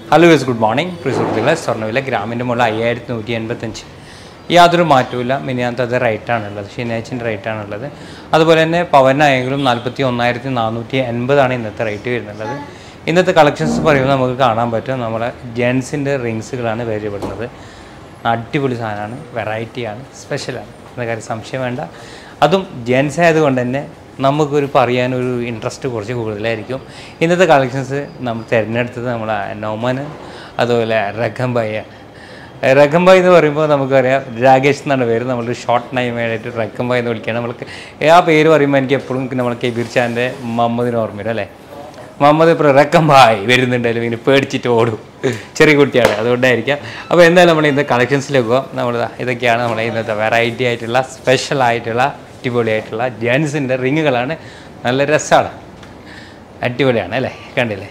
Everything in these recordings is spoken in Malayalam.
ഹലോ യെസ് ഗുഡ് മോർണിംഗ് പ്രിയ സുഹൃത്തുക്കളെ സ്വർണ്ണവില ഗ്രാമിൻ്റെ മുകളിൽ അയ്യായിരത്തി നൂറ്റി എൺപത്തഞ്ച് യാതൊരു മാറ്റവുമില്ല മിനിയാത്ത അത് റേറ്റാണുള്ളത് ശനിയാഴ്ചൻ്റെ റേറ്റാണുള്ളത് അതുപോലെ തന്നെ പവനായെങ്കിലും നാൽപ്പത്തി ഒന്നായിരത്തി നാനൂറ്റി എൺപതാണ് ഇന്നത്തെ റേറ്റ് വരുന്നുള്ളത് ഇന്നത്തെ കളക്ഷൻസ് പറയുമ്പോൾ നമുക്ക് കാണാൻ പറ്റും നമ്മളെ ജെൻസിൻ്റെ റിങ്സുകളാണ് പരിചയപ്പെടുന്നത് അടിപൊളി സാധനമാണ് വെറൈറ്റിയാണ് സ്പെഷ്യലാണ് എന്ന കാര്യം സംശയം വേണ്ട അതും ജെൻസ് ആയതുകൊണ്ട് തന്നെ നമുക്കൊരു പറയാനൊരു ഇൻട്രസ്റ്റ് കുറച്ച് കൂടുതലായിരിക്കും ഇന്നത്തെ കളക്ഷൻസ് നമ്മൾ തിരഞ്ഞെടുത്തത് നമ്മളെ നോമന് അതുപോലെ റഖംബായിയാണ് റഖംബായി എന്ന് പറയുമ്പോൾ നമുക്കറിയാം രാകേഷ് എന്നാണ് പേര് നമ്മൾ ഷോർട്ട് നൈമായിട്ട് റഖംബായി എന്ന് വിളിക്കുകയാണ് നമ്മൾക്ക് ആ പേര് പറയുമ്പോൾ എനിക്ക് എപ്പോഴും നമ്മൾ കബീർ ചാൻ്റെ മുഹമ്മദിന് ഓർമ്മ വരും അല്ലേ മുഹമ്മദ് ഇപ്പോൾ റക്കംബായി വരുന്നുണ്ടായാലും ഇങ്ങനെ പേടിച്ചിട്ട് ഓടും ചെറിയ കുട്ടിയാണ് അതുകൊണ്ടായിരിക്കാം അപ്പോൾ എന്തായാലും നമ്മൾ ഇന്നത്തെ കളക്ഷൻസിലേക്ക് പോകാം നമ്മൾ ദാ ഇതൊക്കെയാണ് നമ്മളെ ഇന്നത്തെ വെറൈറ്റി ആയിട്ടുള്ള സ്പെഷ്യൽ ആയിട്ടുള്ള അടിപൊളിയായിട്ടുള്ള ജെൻസിൻ്റെ റിങ്ങുകളാണ് നല്ല രസമാണ് അടിപൊളിയാണ് അല്ലേ കണ്ടില്ലേ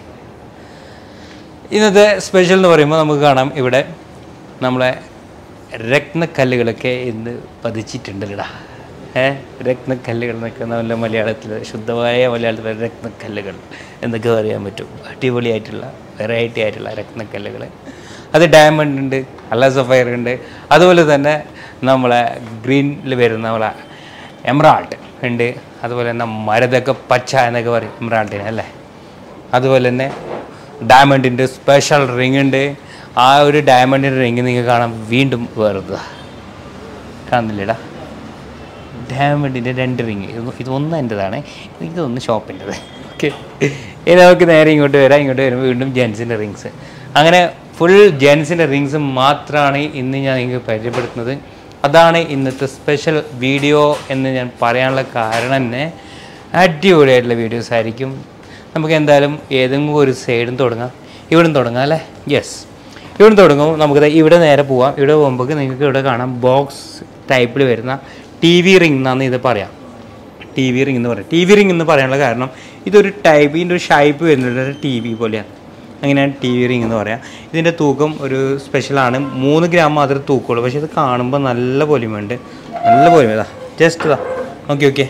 ഇന്നത്തെ സ്പെഷ്യൽ എന്ന് പറയുമ്പോൾ നമുക്ക് കാണാം ഇവിടെ നമ്മളെ രത്നക്കല്ലുകളൊക്കെ ഇന്ന് പതിച്ചിട്ടുണ്ടല്ലടാ ഏ രത്നക്കല്ലുകൾ എന്നൊക്കെ നല്ല മലയാളത്തിൽ ശുദ്ധമായ മലയാളത്തിൽ രത്നക്കല്ലുകൾ എന്നൊക്കെ പറയാൻ പറ്റും അടിപൊളിയായിട്ടുള്ള വെറൈറ്റി ആയിട്ടുള്ള രത്നക്കല്ലുകൾ അത് ഡയമണ്ട് ഉണ്ട് അല്ല സഫയർ ഉണ്ട് അതുപോലെ തന്നെ നമ്മളെ ഗ്രീനിൽ വരുന്ന നമ്മളെ എംറാൾഡ് ഉണ്ട് അതുപോലെ തന്നെ മരതൊക്കെ പച്ച എന്നൊക്കെ പറയും എംറാൾഡിന് അല്ലേ അതുപോലെ തന്നെ ഡയമണ്ടിൻ്റെ സ്പെഷ്യൽ റിങ് ഉണ്ട് ആ ഒരു ഡയമണ്ടിൻ്റെ റിങ് നിങ്ങൾക്ക് കാണാം വീണ്ടും വേറെതാ കാണുന്നില്ലടാ ഡയമണ്ടിൻ്റെ രണ്ട് റിങ് ഇത് ഇതൊന്നും എൻ്റെതാണ് ഇതൊന്ന് ഷോപ്പിൻ്റെത് ഓക്കെ ഇനി നമുക്ക് നേരെ ഇങ്ങോട്ട് വരാം ഇങ്ങോട്ട് വരുമ്പോൾ വീണ്ടും ജെൻസിൻ്റെ റിങ്സ് അങ്ങനെ ഫുൾ ജെൻസിൻ്റെ റിങ്സ് മാത്രമാണ് ഇന്ന് ഞാൻ നിങ്ങൾക്ക് പരിചയപ്പെടുത്തുന്നത് അതാണ് ഇന്നത്തെ സ്പെഷ്യൽ വീഡിയോ എന്ന് ഞാൻ പറയാനുള്ള കാരണം തന്നെ അടിപൊളിയായിട്ടുള്ള വീഡിയോസ് ആയിരിക്കും നമുക്ക് എന്തായാലും ഏതെങ്കിലും ഒരു സൈഡും തുടങ്ങാം ഇവിടുന്ന് തുടങ്ങാം അല്ലേ യെസ് ഇവിടെ തുടങ്ങും നമുക്ക് ദേ ഇവിടെ നേരെ പോവാം ഇവിടെ പോകുമ്പോൾ നിങ്ങൾക്ക് ഇവിടെ കാണാം ബോക്സ് ടൈപ്പിൽ വരുന്ന ടി വി റിംഗ് എന്നാണ് ഇത് പറയാം ടി വി റിംഗ് എന്ന് പറയാം ടി വി റിംഗ് എന്ന് പറയാനുള്ള കാരണം ഇതൊരു ടൈപ്പ് ഇതിൻ്റെ ഒരു ഷൈപ്പ് വരുന്നത് ടി വി പോലെയാണ് അങ്ങനെയാണ് ടി വി റിംഗ് എന്ന് പറയാം ഇതിൻ്റെ തൂക്കം ഒരു സ്പെഷ്യലാണ് മൂന്ന് ഗ്രാം മാത്രമേ തൂക്കമുള്ളൂ പക്ഷേ ഇത് കാണുമ്പോൾ നല്ല പൊലിമയുണ്ട് നല്ല പൊലിമ ഇതാ ജസ്റ്റ് ഇതാ ഓക്കെ ഓക്കെ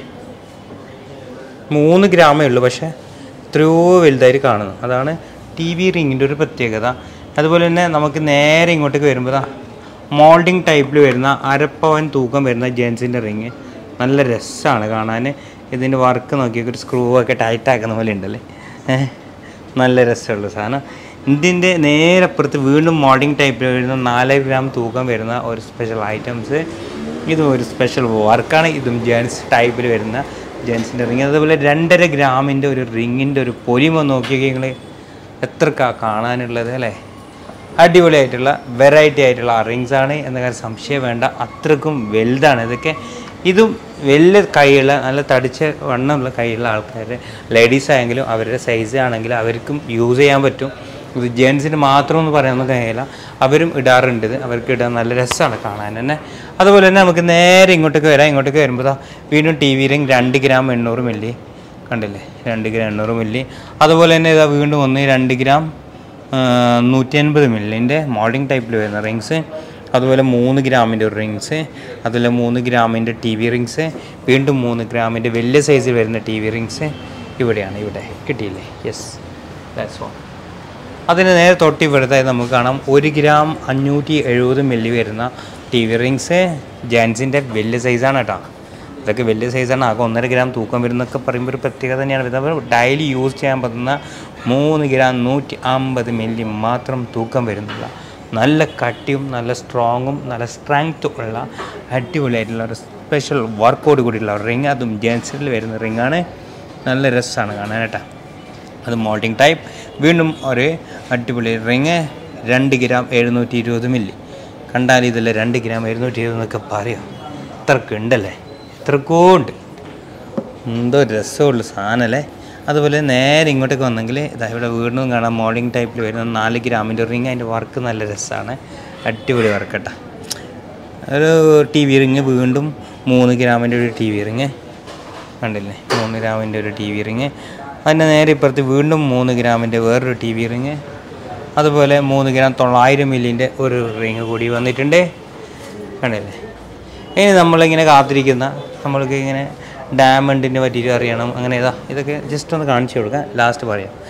മൂന്ന് ഗ്രാമേ ഉള്ളൂ പക്ഷേ എത്രയോ വലുതായിട്ട് കാണുന്നു അതാണ് ടി വി റിങ്ങിൻ്റെ ഒരു പ്രത്യേകത അതുപോലെ തന്നെ നമുക്ക് നേരെ ഇങ്ങോട്ടേക്ക് വരുമ്പോൾ ദാ മോൾഡിങ് ടൈപ്പിൽ വരുന്ന അരപ്പവൻ തൂക്കം വരുന്ന ജെൻസിൻ്റെ റിങ് നല്ല രസമാണ് കാണാൻ ഇതിൻ്റെ വർക്ക് നോക്കിയൊക്കെ ഒരു സ്ക്രൂ ഒക്കെ ടൈറ്റ് ആക്കുന്ന പോലെ ഉണ്ടല്ലേ ഏഹ് നല്ല രസമുള്ള സാധനം ഇതിൻ്റെ നേരെ അപ്പുറത്ത് വീണ്ടും മോൾഡിങ് ടൈപ്പിൽ വരുന്ന നാല് ഗ്രാം തൂക്കം വരുന്ന ഒരു സ്പെഷ്യൽ ഐറ്റംസ് ഇതും ഒരു സ്പെഷ്യൽ വർക്കാണ് ഇതും ജെൻസ് ടൈപ്പിൽ വരുന്ന ജെൻസിൻ്റെ റിങ് അതുപോലെ രണ്ടര ഗ്രാമിൻ്റെ ഒരു റിങ്ങിൻ്റെ ഒരു പൊലിമ നോക്കിയൊക്കെ നിങ്ങൾ എത്ര കാ- കാണാനുള്ളത് അല്ലേ അടിപൊളിയായിട്ടുള്ള വെറൈറ്റി ആയിട്ടുള്ള റിങ്സ് ആണ് എന്ന കാര്യം സംശയം വേണ്ട അത്രക്കും വലുതാണ് ഇതൊക്കെ ഇതും വലിയ കൈയുള്ള നല്ല തടിച്ച വണ്ണമുള്ള കൈയുള്ള ആൾക്കാർ ലേഡീസ് ആയെങ്കിലും അവരുടെ സൈസ് ആണെങ്കിലും അവർക്കും യൂസ് ചെയ്യാൻ പറ്റും ഇത് ജെൻസിന് മാത്രം എന്ന് പറയാനൊന്നും കഴിയില്ല അവരും ഇടാറുണ്ട് ഇത് അവർക്ക് ഇടാൻ നല്ല രസമാണ് കാണാൻ തന്നെ അതുപോലെ തന്നെ നമുക്ക് നേരെ ഇങ്ങോട്ടേക്ക് വരാം ഇങ്ങോട്ടേക്ക് വരുമ്പോൾ ദാ വീണ്ടും ടി വി റിംഗ് രണ്ട് ഗ്രാം എണ്ണൂറ് മില്ലി കണ്ടില്ലേ രണ്ട് ഗ്രാം എണ്ണൂറ് മില്ലി അതുപോലെ തന്നെ ഇതാ വീണ്ടും ഒന്ന് രണ്ട് ഗ്രാം നൂറ്റി അൻപത് മില്ലിൻ്റെ മോൾഡിംഗ് ടൈപ്പിൽ വരുന്ന റിങ്സ് അതുപോലെ മൂന്ന് ഗ്രാമിൻ്റെ ഒരു റിങ്സ് അതുപോലെ മൂന്ന് ഗ്രാമിൻ്റെ ടി വി റിങ്സ് വീണ്ടും മൂന്ന് ഗ്രാമിൻ്റെ വലിയ സൈസിൽ വരുന്ന ടി വി റിങ്സ് ഇവിടെയാണ് ഇവിടെ കിട്ടിയില്ലേ യെസ് ദാറ്റ്സ് ഓൾ അതിന് നേരെ തൊട്ടി ഇവിടുത്തെ നമുക്ക് കാണാം ഒരു ഗ്രാം അഞ്ഞൂറ്റി എഴുപത് മില്ലി വരുന്ന ടി വി റിങ്സ് ജാൻസിൻ്റെ വലിയ സൈസാണ് കേട്ടോ ഇതൊക്കെ വലിയ സൈസാണ് ആകെ ഒന്നര ഗ്രാം തൂക്കം വരുന്നൊക്കെ പറയുമ്പോൾ ഒരു പ്രത്യേകത തന്നെയാണ് വരുന്നത് ഡെയിലി യൂസ് ചെയ്യാൻ പറ്റുന്ന മൂന്ന് ഗ്രാം നൂറ്റി അമ്പത് മില്ലി മാത്രം തൂക്കം വരുന്നില്ല നല്ല കട്ടിയും നല്ല സ്ട്രോങ്ങും നല്ല സ്ട്രെങ്ത്തും ഉള്ള അടിപൊളിയായിട്ടുള്ള ഒരു സ്പെഷ്യൽ വർക്കോട് കൂടിയുള്ള റിങ് അതും ജെൻസിൽ വരുന്ന റിങ്ങാണ് നല്ല രസമാണ് കാണാനായിട്ടാ അത് മോൾഡിംഗ് ടൈപ്പ് വീണ്ടും ഒരു അടിപൊളി റിങ് രണ്ട് ഗ്രാം എഴുന്നൂറ്റി ഇരുപത് മില്ലി കണ്ടാൽ ഇതിൽ രണ്ട് ഗ്രാം എഴുന്നൂറ്റി ഇരുപത് എന്നൊക്കെ പറയാം ഇത്രക്ക് ഉണ്ടല്ലേ ഇത്രക്കോ ഉണ്ട് എന്തോ രസമുള്ള സാധനമല്ലേ അതുപോലെ നേരെ ഇങ്ങോട്ടേക്ക് വന്നെങ്കിൽ ഇതാ ഇവിടെ വീണ്ടും കാണാം മോർണിംഗ് ടൈപ്പിൽ വരുന്ന നാല് ഗ്രാമിൻ്റെ റിങ് അതിൻ്റെ വർക്ക് നല്ല രസമാണ് അടിപൊളി വർക്ക് കേട്ടോ ഒരു ടി വി റിങ് വീണ്ടും മൂന്ന് ഗ്രാമിൻ്റെ ഒരു ടി വി റിങ് കണ്ടില്ലേ മൂന്ന് ഗ്രാമിൻ്റെ ഒരു ടി വി റിങ് അതിൻ്റെ നേരെ ഇപ്പുറത്ത് വീണ്ടും മൂന്ന് ഗ്രാമിൻ്റെ വേറൊരു ടി വി റിങ് അതുപോലെ മൂന്ന് ഗ്രാം തൊള്ളായിരം മില്ലിൻ്റെ ഒരു റിങ് കൂടി വന്നിട്ടുണ്ട് കണ്ടില്ലേ ഇനി നമ്മളിങ്ങനെ കാത്തിരിക്കുന്ന നമ്മൾക്ക് ഇങ്ങനെ ഡയമണ്ടിനെ പറ്റിയിട്ട് അറിയണം അങ്ങനെ ഇതാ ഇതൊക്കെ ജസ്റ്റ് ഒന്ന് കാണിച്ചു കൊടുക്കാം ലാസ്റ്റ് പറയാം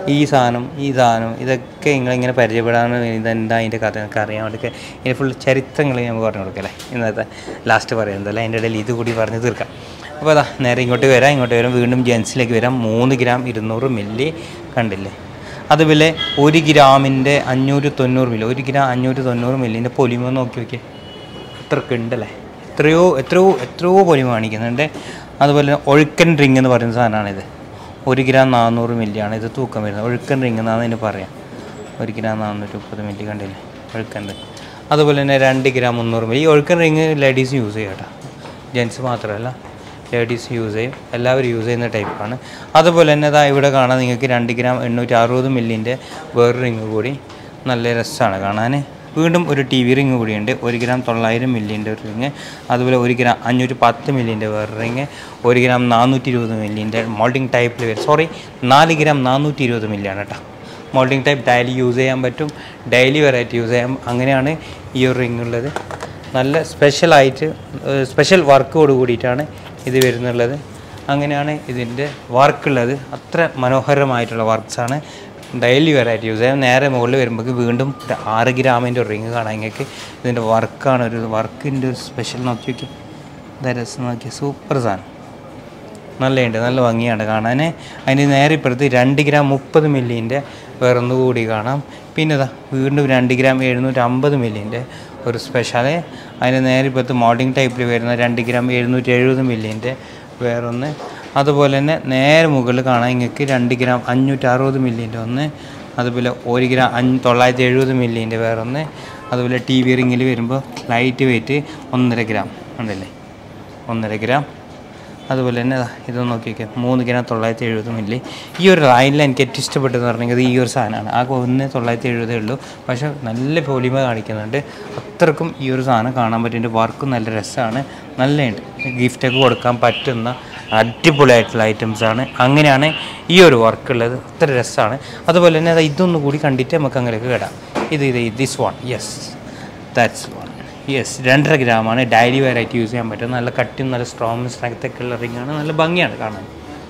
ഈ സാധനം ഈ സാധനം ഇതൊക്കെ നിങ്ങളിങ്ങനെ പരിചയപ്പെടാൻ ഇതെന്താ അതിൻ്റെ കഥ എന്നൊക്കെ അറിയാൻ വേണ്ടിയൊക്കെ ഇതിൻ്റെ ഫുൾ ചരിത്രങ്ങൾ നമുക്ക് പറഞ്ഞു കൊടുക്കല്ലേ ഇന്നത്തെ ലാസ്റ്റ് പറയുന്നത് അല്ലേ അതിൻ്റെ ഇടയിൽ ഇത് കൂടി പറഞ്ഞ് തീർക്കാം അപ്പോൾ അതാ നേരെ ഇങ്ങോട്ട് വരാം ഇങ്ങോട്ട് വരാം വീണ്ടും ജെൻസിലേക്ക് വരാം മൂന്ന് ഗ്രാം ഇരുന്നൂറ് മില്ലി കണ്ടില്ലേ അതുപോലെ ഒരു ഗ്രാമിൻ്റെ അഞ്ഞൂറ് തൊണ്ണൂറ് മില്ലി ഒരു ഗ്രാം അഞ്ഞൂറ് തൊണ്ണൂറ് മില്ലിൻ്റെ പൊലിമ നോക്കി നോക്കിയേ അത്രക്ക് ഉണ്ടല്ലേ എത്രയോ എത്രയോ എത്രയോ പൊലിമ കാണിക്കുന്നുണ്ട് അതുപോലെ ഒഴുക്കൻ റിങ് എന്ന് പറയുന്ന സാധനമാണിത് ഒരു ഗ്രാം നാനൂറ് മില്ലിയാണ് ഇത് തൂക്കം വരുന്നത് ഒഴുക്കൻ റിങ് എന്നാണ് ഇതിന് പറയാം ഒരു ഗ്രാം നാനൂറ്റി മുപ്പത് മില്ലി കണ്ടില്ലേ ഒഴുക്കൻ റിങ് അതുപോലെ തന്നെ രണ്ട് ഗ്രാം മുന്നൂറ് മില്ലി ഈ ഒഴുക്കൻ റിങ് ലേഡീസ് യൂസ് ചെയ്യാം കേട്ടോ ജെൻസ് മാത്രമല്ല ലേഡീസ് യൂസ് ചെയ്യും എല്ലാവരും യൂസ് ചെയ്യുന്ന ടൈപ്പാണ് അതുപോലെ തന്നെ ഇതാ ഇവിടെ കാണാൻ നിങ്ങൾക്ക് രണ്ട് ഗ്രാം എണ്ണൂറ്റി അറുപത് മില്ലിൻ്റെ വേറൊരു റിങ് കൂടി നല്ല രസമാണ് കാണാൻ വീണ്ടും ഒരു ടി വി റിങ് കൂടിയുണ്ട് ഒരു ഗ്രാം തൊള്ളായിരം മില്ലിൻ്റെ ഒരു റിങ് അതുപോലെ ഒരു ഗ്രാം അഞ്ഞൂറ്റി പത്ത് മില്ലിൻ്റെ വേറെ റിങ് ഒരു ഗ്രാം നാനൂറ്റി ഇരുപത് മില്ലിൻ്റെ മോൾഡിംഗ് ടൈപ്പിൽ വരും സോറി നാല് ഗ്രാം നാനൂറ്റി ഇരുപത് മില്ലിയാണ് കേട്ടോ മോൾഡിംഗ് ടൈപ്പ് ഡെയിലി യൂസ് ചെയ്യാൻ പറ്റും ഡെയിലി വെറൈറ്റി യൂസ് ചെയ്യാം അങ്ങനെയാണ് ഈ ഒരു റിങ് ഉള്ളത് നല്ല സ്പെഷ്യലായിട്ട് സ്പെഷ്യൽ വർക്കോട് കൂടിയിട്ടാണ് ഇത് വരുന്നുള്ളത് അങ്ങനെയാണ് ഇതിൻ്റെ വർക്കുള്ളത് അത്ര മനോഹരമായിട്ടുള്ള വർക്ക്സാണ് ഡെയിലി വെറൈറ്റി യൂസ് ചെയ്യാം നേരെ മുകളിൽ വരുമ്പോൾ വീണ്ടും ഒരു ആറ് ഗ്രാമിൻ്റെ ഒരു റിങ് കാണാം നിങ്ങൾക്ക് ഇതിൻ്റെ വർക്കാണ് ഒരു വർക്കിൻ്റെ ഒരു സ്പെഷ്യൽ നോക്കി നോക്കി ഇതാ രസം നോക്കി സൂപ്പർ സാധനം നല്ലതുണ്ട് നല്ല ഭംഗിയാണ് കാണാൻ അതിന് നേരെ ഇപ്പുറത്ത് രണ്ട് ഗ്രാം മുപ്പത് മില്ലിൻ്റെ വേറൊന്നു കൂടി കാണാം പിന്നെ ഇതാ വീണ്ടും രണ്ട് ഗ്രാം എഴുന്നൂറ്റി അമ്പത് മില്ലിൻ്റെ ഒരു സ്പെഷ്യൽ അതിന് നേരെ ഇപ്പുറത്ത് മോഡിങ് ടൈപ്പിൽ വരുന്ന രണ്ട് ഗ്രാം എഴുന്നൂറ്റി എഴുപത് മില്ലിൻ്റെ വേറൊന്ന് അതുപോലെ തന്നെ നേരെ മുകളിൽ കാണാൻ നിങ്ങൾക്ക് രണ്ട് ഗ്രാം അഞ്ഞൂറ്റി അറുപത് മില്ലിൻ്റെ ഒന്ന് അതുപോലെ ഒരു ഗ്രാം അഞ്ഞ് തൊള്ളായിരത്തി എഴുപത് മില്ലിൻ്റെ വേറൊന്ന് അതുപോലെ ടി വി റിങ്ങിൽ വരുമ്പോൾ ലൈറ്റ് വെയിറ്റ് ഒന്നര ഗ്രാം ഉണ്ടല്ലേ ഒന്നര ഗ്രാം അതുപോലെ തന്നെ ദാ ഇത് നോക്കിയൊക്കെ മൂന്ന് ഗ്രാം തൊള്ളായിരത്തി എഴുപത് മില്ലി ഈ ഒരു ലൈനിൽ എനിക്ക് ഏറ്റവും ഇഷ്ടപ്പെട്ടതെന്ന് പറഞ്ഞെങ്കിൽ ഈ ഒരു സാധനമാണ് ആ ഒന്ന് തൊള്ളായിരത്തി എഴുപതേ ഉള്ളൂ പക്ഷേ നല്ല പോളിമ കാണിക്കുന്നുണ്ട് അത്രക്കും ഈ ഒരു സാധനം കാണാൻ പറ്റും വർക്കും നല്ല രസമാണ് നല്ലതുണ്ട് ഗിഫ്റ്റൊക്കെ കൊടുക്കാൻ പറ്റുന്ന അടിപൊളിയായിട്ടുള്ള ഐറ്റംസാണ് അങ്ങനെയാണ് ഈ ഒരു വർക്ക് ഉള്ളത് അത്ര രസമാണ് അതുപോലെ തന്നെ ദാ ഇതൊന്നും കൂടി കണ്ടിട്ട് നമുക്ക് അങ്ങനെയൊക്കെ കേടാം ഇത് ഇത് this one yes that's one yes രണ്ടര ഗ്രാമാണ് ഡയറി വെറൈറ്റി യൂസ് ചെയ്യാൻ പറ്റും നല്ല കട്ടിയും നല്ല സ്ട്രോങ് സ്ട്രെങ്ത് ഒക്കെ ഉള്ള റിങ്ങാണ് നല്ല ഭംഗിയാണ് കാണാൻ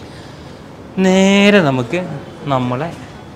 നേരെ നമുക്ക് നമ്മളെ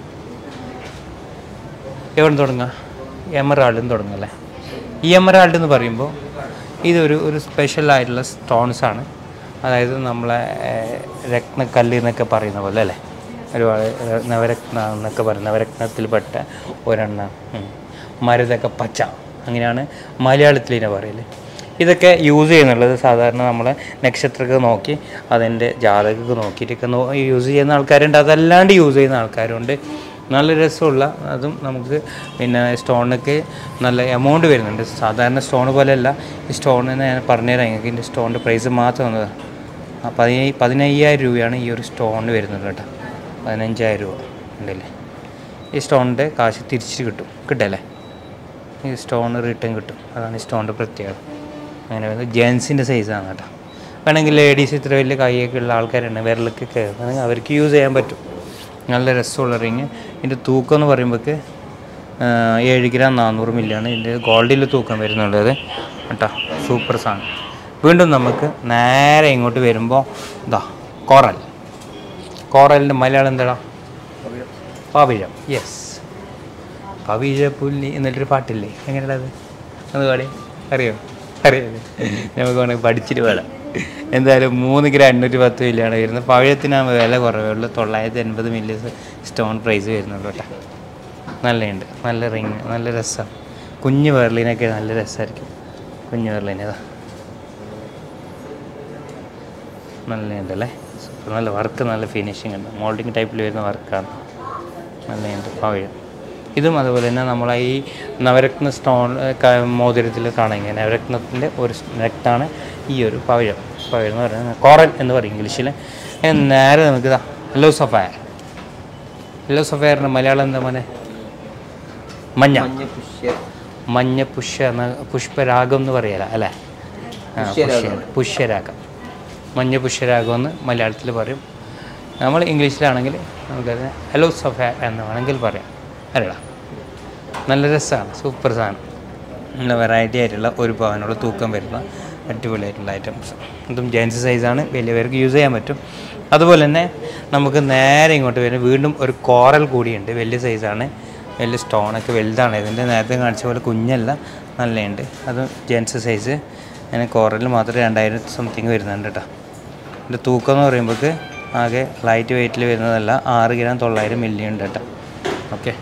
എവിടെ തുടങ്ങാം എമറാൾഡിൽ നിന്ന് തുടങ്ങാം അല്ലേ ഈ എമറാൾഡ് എന്ന് പറയുമ്പോൾ ഇതൊരു ഒരു സ്പെഷ്യൽ ആയിട്ടുള്ള സ്റ്റോൺസ് ആണ് അതായത് നമ്മളെ ഏഹ്, രത്നക്കല്ല് എന്നൊക്കെ പറയുന്ന പോലെ അല്ലേ ഒരുപാട് ഏഹ്, നവരത്ന എന്നൊക്കെ പറയും നവരത്നത്തിൽപ്പെട്ട ഒരെണ്ണം ഉം. മരുതൊക്കെ പച്ച അങ്ങനെയാണ് മലയാളത്തിൽ ഇതിനെ പറയല് ഇതൊക്കെ യൂസ് ചെയ്യുന്നുള്ളത് സാധാരണ നമ്മളെ നക്ഷത്രമൊക്കെ നോക്കി അതിൻ്റെ ജാതകമൊക്കെ നോക്കിയിട്ടൊക്കെ നോ യൂസ് ചെയ്യുന്ന ആൾക്കാരുണ്ട് അതല്ലാണ്ട് യൂസ് ചെയ്യുന്ന ആൾക്കാരുണ്ട് നല്ല രസമുള്ള അതും നമുക്ക് പിന്നെ സ്റ്റോണൊക്കെ നല്ല എമൗണ്ട് വരുന്നുണ്ട് സാധാരണ സ്റ്റോൺ പോലെയല്ല ഈ സ്റ്റോണിന് ഞാൻ പറഞ്ഞുതരാം നിങ്ങൾക്ക് ഇതിൻ്റെ സ്റ്റോണിൻ്റെ പ്രൈസ് മാത്രം ഒന്ന് ആ പതിനൈ പതിനയ്യായിരം രൂപയാണ് ഈ ഒരു സ്റ്റോണിന് വരുന്നത് കേട്ടോ പതിനഞ്ചായിരം രൂപ ഉണ്ടല്ലേ ഈ സ്റ്റോണിൻ്റെ കാശ് തിരിച്ച് കിട്ടും കിട്ടല്ലേ ഈ സ്റ്റോൺ റിട്ടേൺ കിട്ടും അതാണ് ഈ സ്റ്റോണിൻ്റെ പ്രത്യേകത അങ്ങനെ വരുന്നത് ജെൻസിൻ്റെ സൈസാണ് കേട്ടോ വേണമെങ്കിൽ ലേഡീസ് ഇത്ര വലിയ കൈയൊക്കെ ഉള്ള ആൾക്കാരുണ്ട് വിരലൊക്കെ കയറുകയാണെങ്കിൽ അവർക്ക് യൂസ് ചെയ്യാൻ പറ്റും നല്ല രസമുള്ള റിങ് ഇതിൻ്റെ തൂക്കം എന്ന് പറയുമ്പോൾക്ക് ഏഴ് ഗ്രാം നാനൂറ് മില്ലിയാണ് ഇതിൻ്റെ ഗോൾഡിൽ തൂക്കം വരുന്നുള്ളത് കേട്ടോ സൂപ്പർ സാധനം വീണ്ടും നമുക്ക് നേരെ ഇങ്ങോട്ട് വരുമ്പോൾ ഇതാ കോറൽ കോറലിൻ്റെ മലയാളം എന്താടാ പവിഴം യെസ് പവിഴപ്പുല്ലി എന്നിട്ടൊരു പാട്ടില്ലേ എങ്ങനെയുള്ളത് അത് പാടി അറിയോ അറിയാം നമുക്ക് വേണമെങ്കിൽ പഠിച്ചിട്ട് പാടാം എന്തായാലും മൂന്ന് ഗ്രാം എണ്ണൂറ്റി പത്ത് മില്ലിയാണ് വരുന്നത് പവിഴത്തിനാണ് വില കുറവേ ഉള്ളൂ തൊള്ളായിരത്തി എൺപത് മില്ലി സ്റ്റോൺ പ്രൈസ് വരുന്നുള്ളൂ കേട്ടോ നല്ലതുണ്ട് നല്ല റിങ് നല്ല രസമാണ് കുഞ്ഞു വെർലിനൊക്കെ നല്ല രസമായിരിക്കും കുഞ്ഞു വെർലിനേതാ നല്ലതുണ്ട് അല്ലേ സൂപ്പർ നല്ല വർക്ക് നല്ല ഫിനിഷിംഗ് ഉണ്ട് മോൾഡിങ് ടൈപ്പിൽ വരുന്ന വർക്കാണ് നല്ലതുണ്ട് പവിഴം ഇതും അതുപോലെ തന്നെ നമ്മളെ ഈ നവരത്ന സ്റ്റോൺ മോതിരത്തിൽ കാണുക നവരത്നത്തിൻ്റെ ഒരു രക്താണ് ഈ ഒരു പവിഴം പവിഴം എന്ന് പറയുന്നത് കോറൽ എന്ന് പറയും ഇംഗ്ലീഷിൽ നേരെ നമുക്ക് ഇതാ യെല്ലോ സഫയർ യെല്ലോ സഫയറിൻ്റെ മലയാളം എന്താ മോനെ മഞ്ഞ മഞ്ഞ പുഷ്യ എന്ന പുഷ്പരാഗം എന്ന് പറയല അല്ലേ ആ, പുഷ്യ- പുഷ്യരാഗം മഞ്ഞ പുഷ്യരാഗം എന്ന് മലയാളത്തിൽ പറയും നമ്മൾ ഇംഗ്ലീഷിലാണെങ്കിൽ നമുക്കത് ഹലോ സഫ എന്ന് വേണമെങ്കിൽ പറയാം അല്ലടാ നല്ല രസമാണ് സൂപ്പർ സാധനം നല്ല വെറൈറ്റി ആയിട്ടുള്ള ഒരു പവനുള്ള തൂക്കം വരുന്ന അടിപൊളിയായിട്ടുള്ള ഐറ്റംസ് ഇതും ജെൻസ് സൈസാണ് വലിയവർക്ക് യൂസ് ചെയ്യാൻ പറ്റും അതുപോലെ തന്നെ നമുക്ക് നേരെ ഇങ്ങോട്ട് വരും വീണ്ടും ഒരു കോറൽ കൂടിയുണ്ട് വലിയ സൈസാണ് വലിയ സ്റ്റോണൊക്കെ വലുതാണ് ഇതിൻ്റെ നേരത്തെ കാണിച്ച പോലെ കുഞ്ഞല്ല നല്ലതുണ്ട് അത് ജെൻസ് സൈസ് അങ്ങനെ കോറൽ മാത്രം രണ്ടായിരം സംതിങ് വരുന്നുണ്ട് കേട്ടോ ഇതിൻ്റെ തൂക്കം എന്ന് പറയുമ്പോൾക്ക് ആകെ ലൈറ്റ് വെയിറ്റിൽ വരുന്നതല്ല ആറ് ഗ്രാം തൊള്ളായിരം മില്ലി ഉണ്ട് കേട്ടോ ഓക്കെ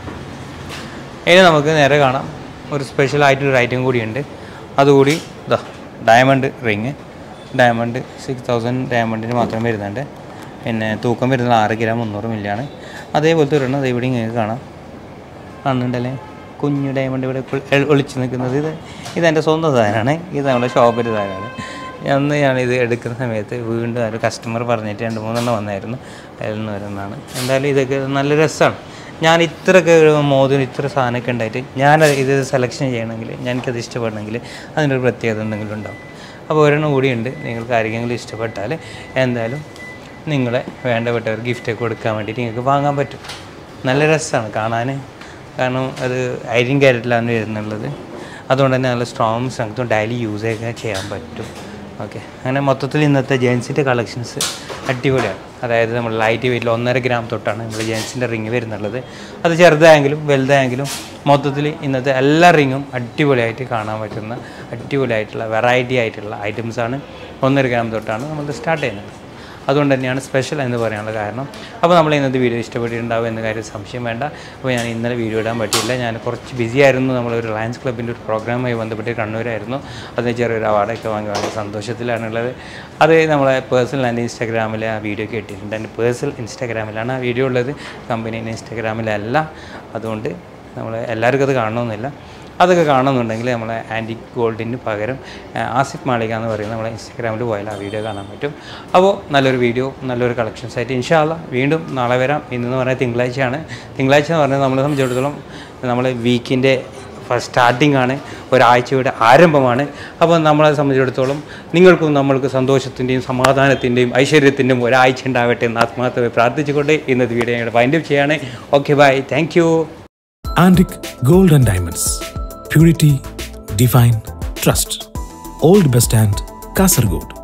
ഇനി നമുക്ക് നേരെ കാണാം ഒരു സ്പെഷ്യൽ ആയിട്ടൊരു ഐറ്റം കൂടിയുണ്ട് അതുകൂടി ഇതാ diamond ring diamond six thousand ഡയമണ്ടിന് മാത്രം വരുന്നുണ്ട് പിന്നെ തൂക്കം വരുന്നത് ആറ് ഗ്രാം മുന്നൂറ് മില്ലിയാണ് അതേപോലത്തെ ഒരെണ്ണം അത് ഇവിടെ ഇങ്ങനെ കാണാം കാണുന്നുണ്ടല്ലേ കുഞ്ഞു ഡയമണ്ട് ഇവിടെ ഒളി- എ- ഒളിച്ച് നിൽക്കുന്നത് ഇത് ഇതെൻ്റെ സ്വന്തം സാധനമാണ് ഇത് നമ്മുടെ ഷോപ്പിൻ്റെ സാധനമാണ് അന്ന് ഞാൻ ഇത് എടുക്കുന്ന സമയത്ത് വീണ്ടും ഒരു കസ്റ്റമർ പറഞ്ഞിട്ട് രണ്ട് മൂന്നെണ്ണം വന്നായിരുന്നു അതിൽ നിന്ന് വരുന്നതാണ് എന്തായാലും ഇതൊക്കെ നല്ല രസമാണ് ഞാൻ ഇത്രയൊക്കെ ഒരു മോതിരം ഇത്ര സാധനമൊക്കെ ഉണ്ടായിട്ട് ഞാൻ ഇത് സെലക്ഷൻ ചെയ്യണമെങ്കിൽ ഞാൻ എനിക്കത് ഇഷ്ടപ്പെടണമെങ്കിൽ അതിനൊരു പ്രത്യേകത എന്തെങ്കിലും ഉണ്ടാവും അപ്പോൾ ഒരെണ്ണം കൂടിയുണ്ട് നിങ്ങൾക്ക് ആരെങ്കിലും ഇഷ്ടപ്പെട്ടാൽ എന്തായാലും നിങ്ങളെ വേണ്ടപ്പെട്ടവർ ഗിഫ്റ്റൊക്കെ കൊടുക്കാൻ വേണ്ടിയിട്ട് നിങ്ങൾക്ക് വാങ്ങാൻ പറ്റും നല്ല രസമാണ് കാണാൻ കാരണം അത് ഐരിൻ ക്യാരറ്റിലാണ് വരുന്നുള്ളത് അതുകൊണ്ട് തന്നെ നല്ല സ്ട്രോങ് സ്ട്രെങ്ത്തും ഡെയിലി യൂസ് ഒക്കെ ചെയ്യാൻ പറ്റും ഓക്കെ അങ്ങനെ മൊത്തത്തിൽ ഇന്നത്തെ ജെൻസിൻ്റെ കളക്ഷൻസ് അടിപൊളിയാണ് അതായത് നമ്മൾ ലൈറ്റ് വെയിറ്റിൽ ഒന്നര ഗ്രാം തൊട്ടാണ് നമ്മൾ ജെൻസിൻ്റെ റിങ് വരുന്നുള്ളത് അത് ചെറുതായെങ്കിലും വലുതായെങ്കിലും മൊത്തത്തിൽ ഇന്നത്തെ എല്ലാ റിങ്ങും അടിപൊളിയായിട്ട് കാണാൻ പറ്റുന്ന അടിപൊളിയായിട്ടുള്ള വെറൈറ്റി ആയിട്ടുള്ള ഐറ്റംസാണ് ഒന്നര ഗ്രാം തൊട്ടാണ് നമ്മൾ സ്റ്റാർട്ട് ചെയ്യുന്നത് അതുകൊണ്ട് തന്നെയാണ് സ്പെഷ്യൽ എന്ന് പറയാനുള്ള കാരണം അപ്പോൾ നമ്മൾ ഇന്നത്തെ വീഡിയോ ഇഷ്ടപ്പെട്ടിട്ടുണ്ടാവും എന്ന കാര്യം സംശയം വേണ്ട അപ്പോൾ ഞാൻ ഇന്നലെ വീഡിയോ ഇടാൻ പറ്റിയില്ല ഞാൻ കുറച്ച് ബിസി ആയിരുന്നു നമ്മളൊരു ലയൻസ് ക്ലബിൻ്റെ ഒരു പ്രോഗ്രാമായി ബന്ധപ്പെട്ട് കണ്ണൂരായിരുന്നു അതിന് ചെറിയൊരു അവാർഡൊക്കെ വാങ്ങി വളരെ സന്തോഷത്തിലാണുള്ളത് അത് നമ്മളെ പേഴ്സണൽ എൻ്റെ ഇൻസ്റ്റാഗ്രാമിൽ ആ വീഡിയോ ഒക്കെ ഇട്ടിട്ടുണ്ട് എൻ്റെ പേഴ്സണൽ ഇൻസ്റ്റാഗ്രാമിലാണ് ആ വീഡിയോ ഉള്ളത് കമ്പനീൻ്റെ ഇൻസ്റ്റാഗ്രാമിലല്ല അതുകൊണ്ട് നമ്മൾ എല്ലാവർക്കും അത് കാണണമെന്നില്ല അതൊക്കെ കാണുന്നുണ്ടെങ്കിൽ നമ്മളെ ആൻറ്റിക് ഗോൾഡിന് പകരം ആ, ആസിഫ് മാളിക എന്ന് പറയുന്ന നമ്മളെ ഇൻസ്റ്റാഗ്രാമിൽ പോയാൽ ആ വീഡിയോ കാണാൻ പറ്റും അപ്പോൾ നല്ലൊരു വീഡിയോ നല്ലൊരു കളക്ഷൻസ് ആയിട്ട് ഇൻഷാല്ല വീണ്ടും നാളെ വരാം ഇന്നെന്ന് പറഞ്ഞാൽ തിങ്കളാഴ്ചയാണ് തിങ്കളാഴ്ച എന്ന് പറഞ്ഞാൽ നമ്മളെ സംബന്ധിച്ചിടത്തോളം നമ്മൾ വീക്കിൻ്റെ ഫസ്റ്റ് സ്റ്റാർട്ടിംഗ് ആണ് ഒരാഴ്ചയുടെ ആരംഭമാണ് അപ്പോൾ നമ്മളെ സംബന്ധിച്ചിടത്തോളം നിങ്ങൾക്കും നമ്മൾക്ക് സന്തോഷത്തിൻ്റെയും സമാധാനത്തിൻ്റെയും ഐശ്വര്യത്തിൻ്റെയും ഒരാഴ്ച ഉണ്ടാവട്ടെ എന്ന് ആത്മാർത്ഥമായി പ്രാർത്ഥിച്ചുകൊണ്ട് ഇന്നത്തെ വീഡിയോ ഞങ്ങളുടെ വൈൻഡപ്പ് ചെയ്യാണ് okay bye thank you Antique Gold and Diamonds. Purity, Divine, Trust. Old Bus Stand, Kasargod.